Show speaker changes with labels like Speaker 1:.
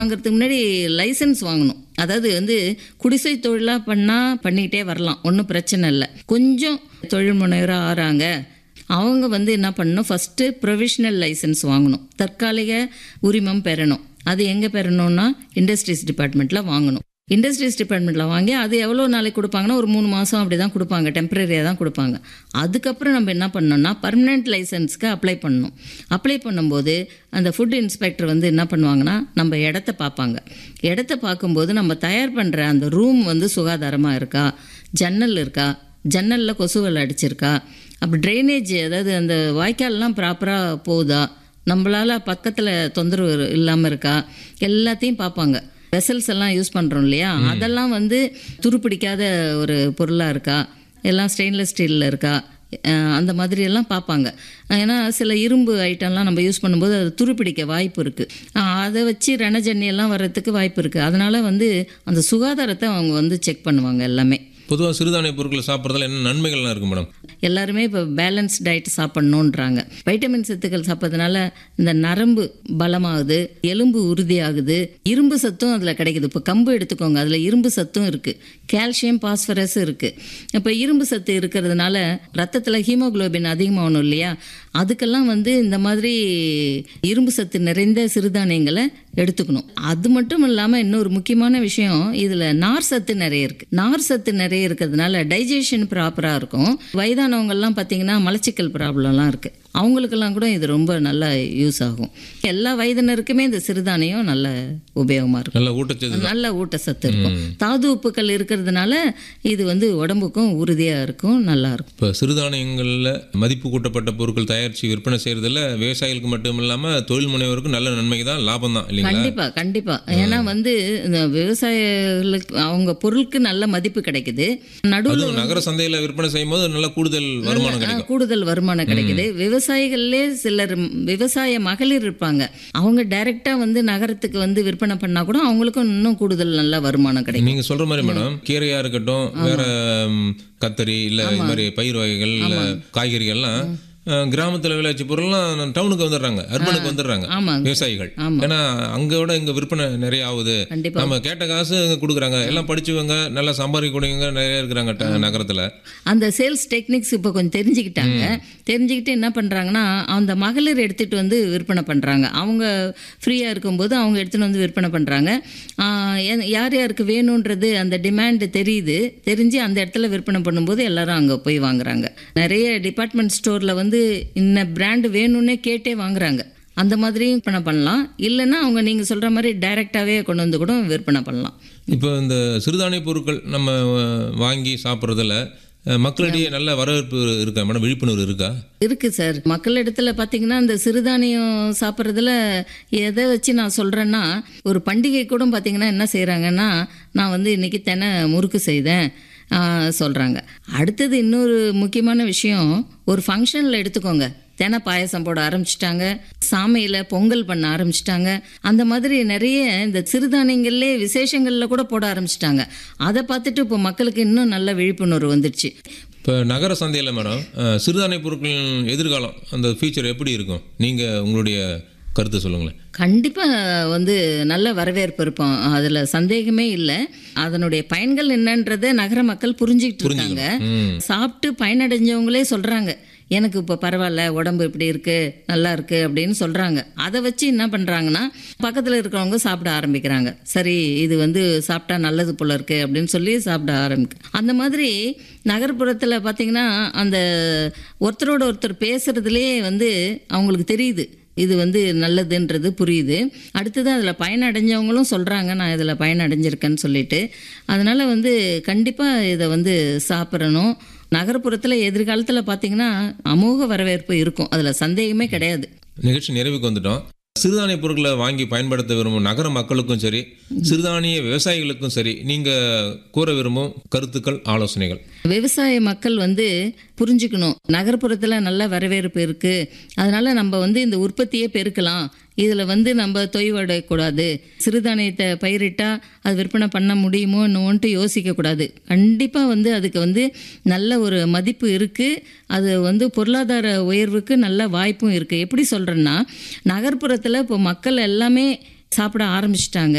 Speaker 1: வாங்குறதுக்கு முன்னாடி லைசன்ஸ் வாங்கணும் அதாவது வந்து குடிசை தொழிலாக பண்ணால் பண்ணிக்கிட்டே வரலாம் ஒன்றும் பிரச்சனை இல்லை கொஞ்சம் தொழில் முனைவராக ஆறாங்க அவங்க வந்து என்ன பண்ணணும் ஃபஸ்ட்டு ப்ரொவிஷனல் லைசன்ஸ் வாங்கணும் தற்காலிக உரிமம் பெறணும் அது எங்கே பெறணும்னா இண்டஸ்ட்ரீஸ் டிபார்ட்மெண்ட்டில் வாங்கணும் இண்டஸ்ட்ரீஸ் டிபார்ட்மெண்ட்டில் வாங்கி அது எவ்வளோ நாளைக்கு கொடுப்பாங்கன்னா ஒரு மூணு மாதம் அப்படி தான் கொடுப்பாங்க டெம்பரரியாக தான் கொடுப்பாங்க அதுக்கப்புறம் நம்ம என்ன பண்ணோம்னா பர்மனெண்ட் லைசன்ஸ்க்கு அப்ளை பண்ணணும் அப்ளை பண்ணும்போது அந்த ஃபுட் இன்ஸ்பெக்டர் வந்து என்ன பண்ணுவாங்கன்னா நம்ம இடத்த பார்ப்பாங்க இடத்த பார்க்கும்போது நம்ம தயார் பண்ணுற அந்த ரூம் வந்து சுகாதாரமாக இருக்கா ஜன்னல் இருக்கா ஜன்னலில் கொசுவல் அடிச்சிருக்கா அப்போ ட்ரைனேஜ் அதாவது அந்த வாய்க்கால்லாம் ப்ராப்பராக போகுதா நம்மளால் பக்கத்தில் தொந்தரவு இல்லாமல் இருக்கா எல்லாத்தையும் பார்ப்பாங்க வெசல்ஸ் எல்லாம் யூஸ் பண்ணுறோம் இல்லையா அதெல்லாம் வந்து துருப்பிடிக்காத ஒரு பொருளாக இருக்கா எல்லாம் ஸ்டெயின்லெஸ் ஸ்டீலில் இருக்கா அஹ் அந்த மாதிரி எல்லாம் பார்ப்பாங்க ஏன்னா சில இரும்பு ஐட்டம்லாம் நம்ம யூஸ் பண்ணும்போது அது துருப்பிடிக்க வாய்ப்பு இருக்குது அதை வச்சு ரணஜன்னி எல்லாம் வர்றதுக்கு வாய்ப்பு இருக்குது அதனால் வந்து அந்த சுகாதாரத்தை அவங்க வந்து செக் பண்ணுவாங்க எல்லாமே
Speaker 2: பொதுவாக சிறுதானிய பொருட்களை சாப்பிட்றதுல என்ன நன்மைகள்லாம் இருக்கு மேடம்
Speaker 1: எல்லாருமே இப்போ பேலன்ஸ் டயட் சாப்பிட்ணுன்றாங்க வைட்டமின் சத்துக்கள் சாப்பிட்றதுனால இந்த நரம்பு பலமாகுது எலும்பு உறுதியாகுது இரும்பு சத்தும் அதில் கிடைக்குது இப்போ கம்பு எடுத்துக்கோங்க அதில் இரும்பு சத்தும் இருக்குது கால்சியம் பாஸ்பரஸ் இருக்குது இப்போ இரும்பு சத்து இருக்கிறதுனால ரத்தத்தில் ஹீமோகுளோபின் அதிகமாகணும் இல்லையா அதுக்கெல்லாம் வந்து இந்த மாதிரி இரும்பு சத்து நிறைந்த சிறுதானியங்களை எடுத்துக்கணும் அது மட்டும் இல்லாமல் இன்னொரு முக்கியமான விஷயம் இதில் நார் சத்து நிறைய இருக்குது நார் சத்து நிறைய இருக்கிறதுனால டைஜஷன் ப்ராப்பராக இருக்கும் வயதானவங்கெல்லாம் பார்த்தீங்கன்னா மலச்சிக்கல் ப்ராப்ளம்லாம் இருக்குது அவங்களுக்கெல்லாம் கூட இது ரொம்ப நல்லா யூஸ் ஆகும் எல்லா வயதினருக்குமே இந்த சிறுதானியம் நல்ல உபயோகமாக இருக்கும்
Speaker 2: நல்ல ஊட்டச்சத்து
Speaker 1: நல்ல ஊட்டச்சத்து இருக்கும் தாது உப்புக்கள் இருக்கிறதுனால இது வந்து உடம்புக்கும் உறுதியாக இருக்கும் நல்லா இருக்கும்
Speaker 2: இப்போ சிறுதானியங்களில் மதிப்பு கூட்டப்பட்ட பொருட்கள் தயாரித்து விற்பனை செய்கிறதுல விவசாயிகளுக்கு மட்டும் இல்லாமல் தொழில் முனைவோருக்கும் நல்ல நன்மைக்கு தான் லாபம் தான் இல்லைங்களா
Speaker 1: கண்டிப்பா கண்டிப்பா ஏன்னா வந்து இந்த விவசாயிகளுக்கு அவங்க பொருளுக்கு நல்ல மதிப்பு கிடைக்குது நடுவில்
Speaker 2: அதுவும் நகர சந்தையில் விற்பனை செய்யும் போது நல்ல கூடுதல் வருமானம் கிடைக்கும்
Speaker 1: கூடுதல் வருமானம் கிடைக்குது விவசாயிகள்லே சிலர் ம், விவசாய மகளிர் இருப்பாங்க அவங்க டைரக்டா வந்து நகரத்துக்கு வந்து விற்பனை பண்ணா கூட அவங்களுக்கும் இன்னும் கூடுதல் நல்ல வருமானம் கிடைக்கும்
Speaker 2: நீங்க சொல்ற மாதிரி மேடம் கீரையா இருக்கட்டும் வேற ம், கத்தரி இல்ல இது மாதிரி பயிர் வகைகள் இல்ல காய்கறிகள்லாம் அஹ், கிராமத்துல விளைவிச்ச பொருள்லாம் டவுனுக்கு வந்துடுறாங்க அர்பனுக்கு வந்துடுறாங்க
Speaker 1: ஆமாங்க
Speaker 2: விவசாயிகள்
Speaker 1: ஆமா.
Speaker 2: ஏன்னா அங்க விட இங்க விற்பனை நிறைய ஆகுது
Speaker 1: கண்டிப்பா
Speaker 2: நம்ம கேட்ட காசு இங்க கொடுக்குறாங்க எல்லாம் படிச்சவங்க நல்லா சம்பாதிக்கக்கூடியவங்க நிறைய இருக்கிறாங்க ட- நகரத்துல
Speaker 1: அந்த சேல்ஸ் டெக்னிக்ஸ் இப்போ கொஞ்சம் தெரிஞ்சுக்கிட்டாங்க தெரிஞ்சுக்கிட்டு என்ன பண்ணுறாங்கன்னா அந்த மகளிர் எடுத்துகிட்டு வந்து விற்பனை பண்ணுறாங்க அவங்க ஃப்ரீயாக இருக்கும்போது அவங்க எடுத்துகிட்டு வந்து விற்பனை பண்ணுறாங்க யார் யாருக்கு வேணுன்றது அந்த டிமாண்டு தெரியுது தெரிஞ்சு அந்த இடத்துல விற்பனை பண்ணும்போது எல்லாரும் அங்கே போய் வாங்குறாங்க நிறைய டிபார்ட்மெண்ட் ஸ்டோரில் வந்து இன்ன பிராண்டு வேணும்னே கேட்டே வாங்குறாங்க அந்த மாதிரியும் விற்பனை பண்ணலாம் இல்லைன்னா அவங்க நீங்கள் சொல்கிற மாதிரி டைரெக்டாகவே கொண்டு வந்து கூட விற்பனை பண்ணலாம்
Speaker 2: இப்போ இந்த சிறுதானிய பொருட்கள் நம்ம அஹ், வாங்கி சாப்பிட்றதுல அஹ், மக்களிடையே நல்ல வரவேற்பு இருக்கா மேடம் விழிப்புணர்வு இருக்கா
Speaker 1: இருக்கு சார் மக்கள் இடத்துல பார்த்தீங்கன்னா இந்த சிறுதானியம் சாப்பிட்றதுல எதை வச்சு நான் சொல்கிறேன்னா ஒரு பண்டிகை கூட பார்த்தீங்கன்னா என்ன செய்கிறாங்கன்னா நான் வந்து இன்னைக்கு தெனை முறுக்கு செய்தேன் சொல்கிறாங்க அடுத்தது இன்னொரு முக்கியமான விஷயம் ஒரு ஃபங்க்ஷனில் எடுத்துக்கோங்க தெனை பாயசம் போட ஆரம்பிச்சிட்டாங்க சாமையில் பொங்கல் பண்ண ஆரம்பிச்சிட்டாங்க அந்த மாதிரி நிறைய இந்த சிறுதானியங்கள்லே விசேஷங்களில் கூட போட ஆரம்பிச்சிட்டாங்க அதை பார்த்துட்டு இப்போ மக்களுக்கு இன்னும் நல்ல விழிப்புணர்வு வந்துடுச்சு
Speaker 2: இப்போ நகர சந்தையில் மேடம் அஹ், சிறுதானிய பொருட்களின் எதிர்காலம் அந்த ஃபியூச்சர் எப்படி இருக்கும் நீங்கள் உங்களுடைய கருத்தை சொல்லுங்களேன்
Speaker 1: கண்டிப்பாக வந்து நல்ல வரவேற்பு இருப்போம் அதில் சந்தேகமே இல்லை அதனுடைய பயன்கள் என்னன்றதை நகர மக்கள் புரிஞ்சுக்கிட்டு இருக்காங்க
Speaker 2: ம்
Speaker 1: சாப்பிட்டு பயனடைஞ்சவங்களே சொல்கிறாங்க எனக்கு இப்போ பரவாயில்ல உடம்பு இப்படி இருக்கு நல்லா இருக்கு அப்படின்னு சொல்கிறாங்க அதை வச்சு என்ன பண்ணுறாங்கன்னா பக்கத்தில் இருக்கிறவங்க சாப்பிட ஆரம்பிக்கிறாங்க சரி இது வந்து சாப்பிட்டா நல்லது போல இருக்கு அப்படின்னு சொல்லி சாப்பிட ஆரம்பிக்க அந்த மாதிரி நகர்ப்புறத்தில் பார்த்தீங்கன்னா அந்த ஒருத்தரோட ஒருத்தர் பேசுறதுலேயே வந்து அவங்களுக்கு தெரியுது இது வந்து நல்லதுன்றது புரியுது அடுத்தது அதில் பயனடைஞ்சவங்களும் சொல்கிறாங்க நான் இதில் பயனடைஞ்சிருக்கேன்னு சொல்லிட்டு அதனால் வந்து கண்டிப்பாக இதை வந்து சாப்பிடணும் நகர்ப்புறத்தில் எதிர்காலத்தில் பார்த்தீங்கன்னா அமோக வரவேற்பு இருக்கும் அதில் சந்தேகமே கிடையாது
Speaker 2: நிகழ்ச்சி நிறைவுக்கு வந்துட்டோம் சிறுதானிய பொருட்களை வாங்கி பயன்படுத்த விரும்பும் நகர மக்களுக்கும் சரி சிறுதானிய விவசாயிகளுக்கும் சரி நீங்கள் கூற விரும்பும் கருத்துக்கள் ஆலோசனைகள்
Speaker 1: விவசாய மக்கள் வந்து புரிஞ்சுக்கணும் நகர்ப்புறத்தில் நல்ல வரவேற்பு இருக்குது அதனால் நம்ம வந்து இந்த உற்பத்தியே பெருக்கலாம் இதில் வந்து நம்ம தொய்வடையக்கூடாது சிறுதானியத்தை பயிரிட்டால் அது விற்பனை பண்ண முடியுமோ என்னவோன்ட்டு யோசிக்கக்கூடாது கண்டிப்பாக வந்து அதுக்கு வந்து நல்ல ஒரு மதிப்பு இருக்குது அது வந்து பொருளாதார உயர்வுக்கு நல்ல வாய்ப்பும் இருக்குது எப்படி சொல்கிறேன்னா நகர்ப்புறத்தில் இப்போ மக்கள் எல்லாமே சாப்பிட ஆரம்பிச்சிட்டாங்க